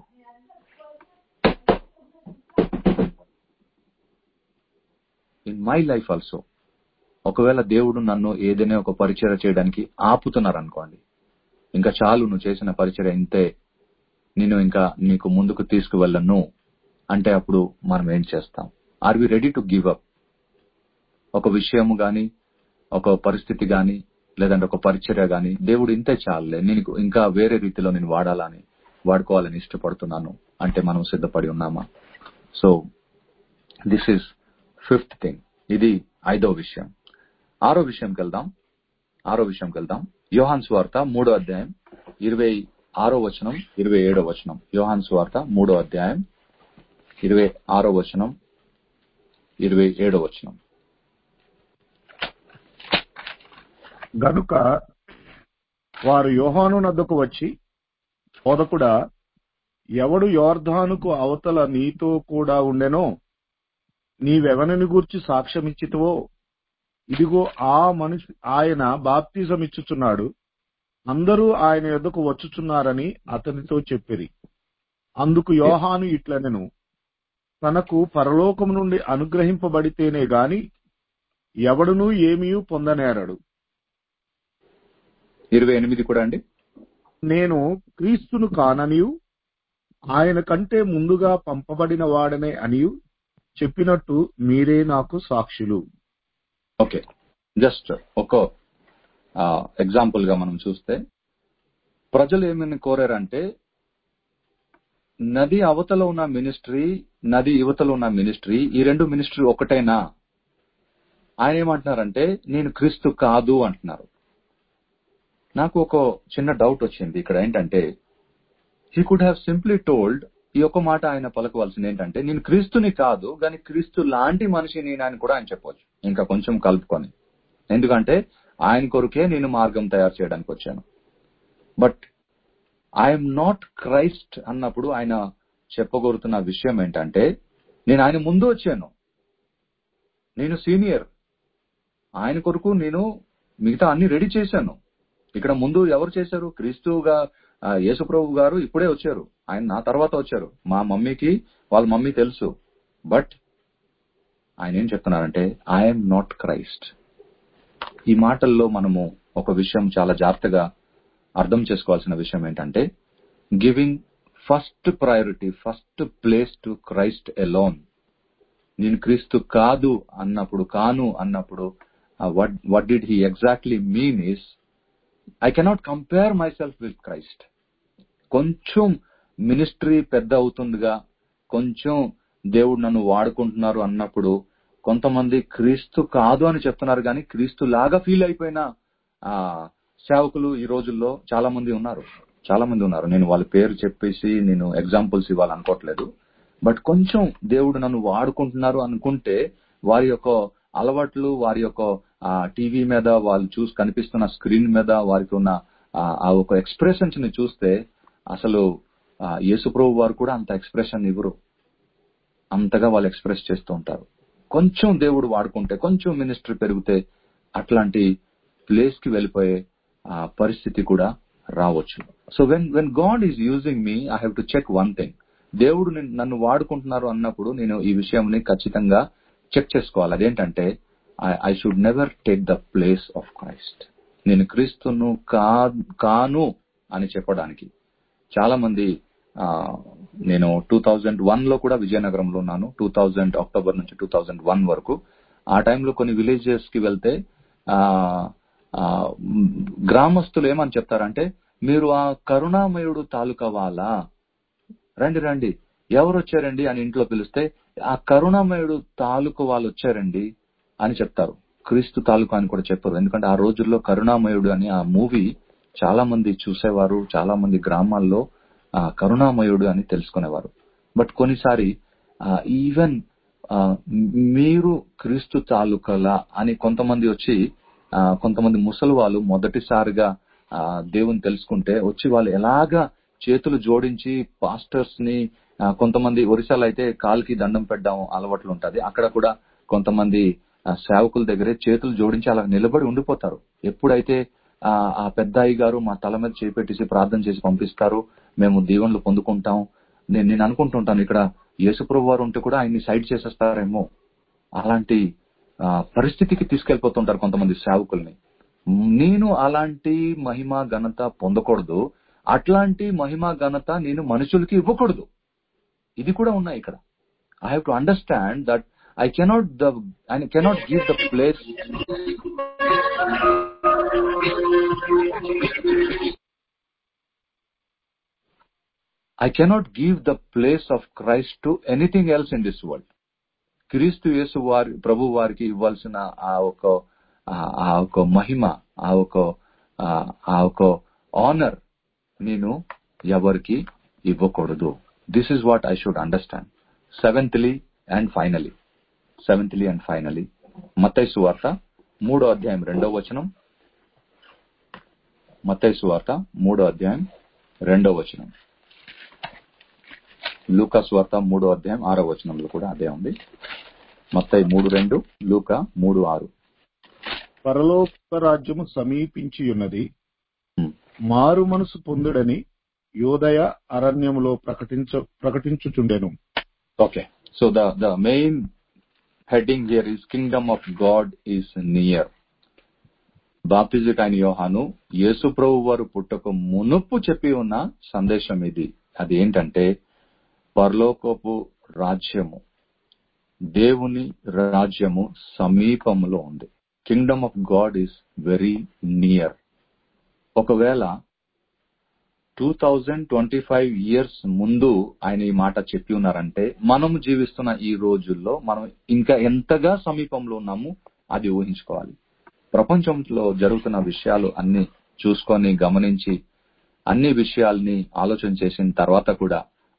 Speaker 1: in my life also ఒకవేళ దేవుడు నన్ను ఏదైనా ఒక పరిచయం చేయడానికి ఆపుతున్నారు అనుకోండి ఇంకా చాలు నువ్వు చేసిన పరిచయం ఇంతే నేను ఇంకా నీకు ముందుకు తీసుకువెళ్ళను అంటే అప్పుడు మనం ఏం చేస్తాం are we ready to give up ఒక విషయము గాని ఒక పరిస్థితి గాని లేదంటే ఒక పరిచర్య గాని దేవుడు ఇంతే చాలులే నేను ఇంకా వేరే రీతిలో నేను వాడాలని వాడుకోవాలని ఇష్టపడుతున్నాను అంటే మనం సిద్ధపడి ఉన్నామా so this is fifth thing ఇది ఐదో విషయం ఆరో విషయంకి వెళ్దాం ఆరో విషయంకి వెళ్దాం యోహాన్ స్వార్త మూడో అధ్యాయం ఇరవై ఆరో వచనం ఇరవై ఏడో వచనం యోహాన్ స్వార్త మూడో అధ్యాయం ఇరవై ఆరో వచనం ఇరవై ఏడో వచనం
Speaker 2: గనుక వారు యోహాను నద్దకు వచ్చి బోధకుడా ఎవడు యోర్ధానుకు అవతల నీతో కూడా ఉండెనో నీవెవనిని గూర్చి సాక్ష్యమిచ్చితివో ఇదిగో ఆ మనిషి ఆయన బాప్తిజం ఇచ్చుచున్నాడు అందరూ ఆయన యొద్దకు వచ్చుచున్నారని అతనితో చెప్పిరి అందుకు యోహాను ఇట్లనెను తనకు పరలోకం నుండి అనుగ్రహింపబడితేనే గాని ఎవడునూ ఏమీ పొందనేరడు
Speaker 1: ఇరవై ఎనిమిది కూడా అండి
Speaker 2: నేను క్రీస్తును కాననియు ఆయన కంటే ముందుగా పంపబడిన వాడనే అనియు చెప్పినట్టు మీరే నాకు సాక్షులు
Speaker 1: ఓకే జస్ట్ ఒక ఎగ్జాంపుల్ గా మనం చూస్తే ప్రజలు ఏమని కోరారంటే నది అవతల ఉన్న మినిస్ట్రీ నది యువతలో ఉన్న మినిస్ట్రీ ఈ రెండు మినిస్ట్రీ ఒకటేనా ఆయన ఏమంటున్నారంటే నేను క్రీస్తు కాదు అంటున్నారు నాకు ఒక చిన్న డౌట్ వచ్చింది ఇక్కడ ఏంటంటే he could have simply told ఈ ఒక్క మాట ఆయన పలకవలసింది ఏంటంటే నేను క్రీస్తుని కాదు కానీ క్రీస్తు లాంటి మనిషిని అని కూడా ఆయన చెప్పవచ్చు ఇంకా కొంచెం కలుపుకొని ఎందుకంటే ఆయన కొరకే నేను మార్గం తయారు చేయడానికి వచ్చాను బట్ ఐఎమ్ నాట్ క్రైస్ట్ అన్నప్పుడు ఆయన చెప్పగోరుతున్న విషయం ఏంటంటే నేను ఆయన ముందు వచ్చాను నేను సీనియర్ ఆయన కొరకు నేను మిగతా అన్ని రెడీ చేశాను ఇక్కడ ముందు ఎవరు చేశారు క్రీస్తుగా ఆ, యేసుప్రభు గారు ఇప్పుడే వచ్చారు ఆయన నా తర్వాత వచ్చారు మా మమ్మీకి వాళ్ళ మమ్మీ తెలుసు బట్ ఆయన ఏం చెప్తున్నారంటే ఐఎమ్ నాట్ క్రైస్ట్ ఈ మాటల్లో మనము ఒక విషయం చాలా జాగ్రత్తగా అర్థం చేసుకోవాల్సిన విషయం ఏంటంటే giving first priority first place to Christ alone నేను క్రీస్తు కాదు అన్నప్పుడు కాను అన్నప్పుడు what did he exactly mean is I cannot compare my self with Christ కొంచెం మినిస్ట్రీ పెద్ద అవుతుందిగా కొంచెం దేవుడు నన్ను వాడుకుంటున్నారు అన్నప్పుడు కొంతమంది క్రీస్తు కాదు అని చెప్తున్నారు కానీ క్రీస్తు లాగా ఫీల్ అయిపోయిన ఆ సేవకులు ఈ రోజుల్లో చాలా మంది ఉన్నారు చాలా మంది ఉన్నారు నేను వాళ్ళ పేరు చెప్పేసి నేను ఎగ్జాంపుల్స్ ఇవ్వాలనుకోవట్లేదు బట్ కొంచెం దేవుడు నన్ను వాడుకుంటున్నారు అనుకుంటే వారి యొక్క అలవాట్లు వారి యొక్క టీవీ మీద వాళ్ళు చూసి కనిపిస్తున్న స్క్రీన్ మీద వారికి ఉన్న ఆ, ఆ ఒక ఎక్స్ప్రెషన్స్ ని చూస్తే అసలు ఆ, యేసుప్రభు వారు కూడా అంత ఎక్స్ప్రెషన్ ఇవ్వరు అంతగా వాళ్ళు ఎక్స్ప్రెస్ చేస్తూ ఉంటారు కొంచెం దేవుడు వాడుకుంటే కొంచెం మినిస్ట్రీ పెరిగితే అట్లాంటి ప్లేస్ కి వెళ్ళిపోయే ఆ, పరిస్థితి కూడా రావచ్చు so when when God is using me I have to check one thing దేవుడు నిన్- నన్ను వాడుకుంటున్నారు అన్నప్పుడు నేను ఈ విషయంని ఖచ్చితంగా చెక్ చేసుకోవాలి అదేంటంటే I should never take the place of Christ నేను క్రీస్తును కా- కాను అని చెప్పడానికి చాలా మంది ఆ, నేను టూ థౌజండ్ వన్ లో కూడా విజయనగరంలో ఉన్నాను టూ థౌజండ్ అక్టోబర్ నుంచి టూ థౌజండ్ వన్ వరకు ఆ టైంలో కొన్ని విలేజెస్ కి వెళ్తే ఆ ఆ, మ్, గ్రామస్తులు ఏమని చెప్తారంటే మీరు ఆ కరుణామయుడు తాలూకా వాళ్ళ రండి రండి ఎవరు వచ్చారండి అని ఇంట్లో పిలిస్తే ఆ కరుణామయుడు తాలూకు వాళ్ళు వచ్చారండి అని చెప్తారు క్రీస్తు తాలూకా అని కూడా చెప్పరు ఎందుకంటే ఆ రోజుల్లో కరుణామయుడు అని ఆ మూవీ చాలా మంది చూసేవారు చాలా మంది గ్రామాల్లో ఆ కరుణామయుడు అని తెలుసుకునేవారు బట్ కొన్నిసారి ఈవెన్ మీరు క్రీస్తు తాలూకలా అని కొంతమంది వచ్చి ఆ, కొంతమంది ముసలి వాళ్ళు మొదటిసారిగా ఆ, దేవుని తెలుసుకుంటే వచ్చి వాళ్ళు ఎలాగా చేతులు జోడించి పాస్టర్స్ ని ఆ, కొంతమంది ఒరిస్సాలో అయితే కాలుకి దండం పెట్టడం అలవాట్లు ఉంటది అక్కడ కూడా కొంతమంది ఆ, సేవకుల దగ్గరే చేతులు జోడించి అలా నిలబడి ఉండిపోతారు ఎప్పుడైతే ఆ ఆ పెద్ద అయ్య గారు మా తల మీద చేపెట్టేసి ప్రార్థన చేసి పంపిస్తారు మేము దీవెనలు పొందుకుంటాం నేను నేను అనుకుంటుంటాను ఇక్కడ యేసుప్రభు వారు ఉంటే కూడా ఆయన్ని సైడ్ చేసేస్తారేమో అలాంటి ఆ, పరిస్థితికి తీసుకెళ్లిపోతుంటారు కొంతమంది సేవకుల్ని నేను అలాంటి మహిమ ఘనత పొందకూడదు అట్లాంటి మహిమ ఘనత నేను మనుషులకి ఇవ్వకూడదు ఇది కూడా ఉన్నాయి ఇక్కడ I have to understand that I cannot the I cannot give the place I cannot give the place of Christ to anything else in this world Kristu Yesu వారి ప్రభు వారికి ఇవ్వాల్సిన ఆ ఒక ఆ- ఆ ఒక మహిమ ఆ ఒక ఆ- ఆ ఒక ఆనర్ నేను ఎవరికి ఇవ్వకూడదు this is what I should understand seventhly and finally seventhly and finally Mattayi సువార్త మూడో అధ్యాయం రెండో వచనం మత్తయి సువార్త మూడో అధ్యాయం రెండో వచనం లూకా సువార్త మూడో అధ్యాయం ఆరో వచనంలో కూడా అదే ఉంది మత్తయి మూడు రెండు లూకా మూడు ఆరు
Speaker 2: పరలోక రాజ్యము సమీపించి ఉన్నది
Speaker 1: Hmm.
Speaker 2: మారు మనసు పొందుడని యోదయ అరణ్యములో ప్రకటించ ప్రకటించుచుండెను
Speaker 1: Okay. So the, the main heading here is Kingdom of God is near. బాప్తిజక్ అయిన యోహాను యేసు ప్రభు వారు పుట్టక మునుపు చెప్పి ఉన్న సందేశం ఇది అది ఏంటంటే పరలోకపు రాజ్యము దేవుని రాజ్యము సమీపంలో ఉంది kingdom of God is very near ఒకవేళ two thousand twenty five years ముందు ఆయన ఈ మాట చెప్పి ఉన్నారంటే మనము జీవిస్తున్న ఈ రోజుల్లో మనం ఇంకా ఎంతగా సమీపంలో ఉన్నాము అది ఊహించుకోవాలి ప్రపంచంలో జరుగుతున్న విషయాలు అన్ని చూసుకొని గమనించి అన్ని విషయాల్ని ఆలోచన చేసిన తర్వాత కూడా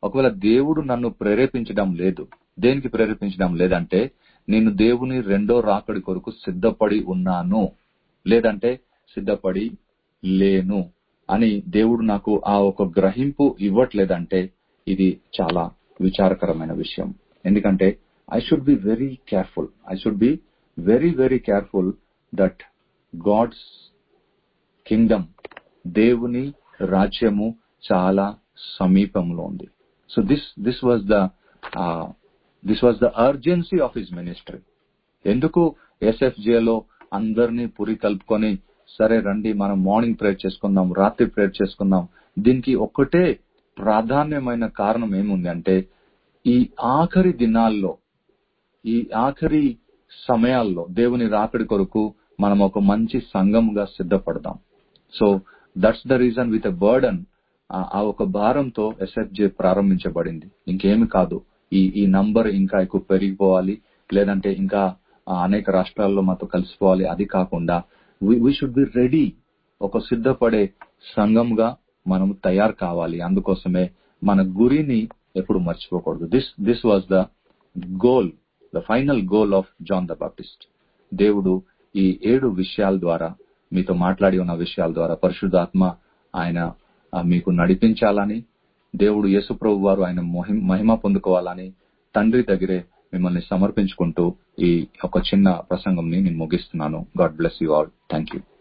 Speaker 1: ఒకవేళ దేవుడు నన్ను ప్రేరేపించడం లేదు దేనికి ప్రేరేపించడం లేదంటే నేను దేవుని రెండో రాకడి కొరకు సిద్ధపడి ఉన్నాను లేదంటే సిద్ధపడి లేను అని దేవుడు నాకు ఆ ఒక గ్రహింపు ఇవ్వట్లేదంటే ఇది చాలా విచారకరమైన విషయం ఎందుకంటే I should be very careful I should be very very careful that God's kingdom దేవుని రాజ్యము చాలా సమీపంలో ఉంది so this this was the this was the urgency of his ministry ఎందుకు ఎస్ఎఫ్జేలో అందరినీ పురి కలుపుకొని సరే రండి మనం మార్నింగ్ ప్రేయర్ చేసుకుందాం రాత్రి ప్రేయర్ చేసుకుందాం దీనికి ఒక్కటే ప్రాధాన్యమైన కారణం ఏముంది అంటే ఈ ఆఖరి దినాల్లో ఈ ఆఖరి సమయాల్లో దేవుని రాకడి కొరకు మనం ఒక మంచి సంఘంగా సిద్ధపడదాం so that's the reason with a burden ఆ ఒక భారంతో ఎస్ఎఫ్జే ప్రారంభించబడింది ఇంకేమి కాదు ఈ ఈ నంబర్ ఇంకా ఎక్కువ పెరిగిపోవాలి లేదంటే ఇంకా ఆ, అనేక రాష్ట్రాల్లో మాతో కలిసిపోవాలి అది కాకుండా వీ షుడ్ బి రెడీ ఒక సిద్ధపడే సంఘంగా మనం తయారు కావాలి అందుకోసమే మన గురిని ఎప్పుడు మర్చిపోకూడదు this this was the goal the final goal of John the Baptist దేవుడు ఈ ఏడు విషయాల ద్వారా మీతో మాట్లాడి ఉన్న విషయాల ద్వారా పరిశుద్ధాత్మ ఆయన ఆ, మీకు నడిపించాలని దేవుడు యేసుప్రభు వారు ఆయన మహిమ మహిమ పొందుకోవాలని తండ్రి దగ్గరే మిమ్మల్ని సమర్పించుకుంటూ ఈ ఒక చిన్న ప్రసంగంని నేను ముగిస్తున్నాను God bless you all thank you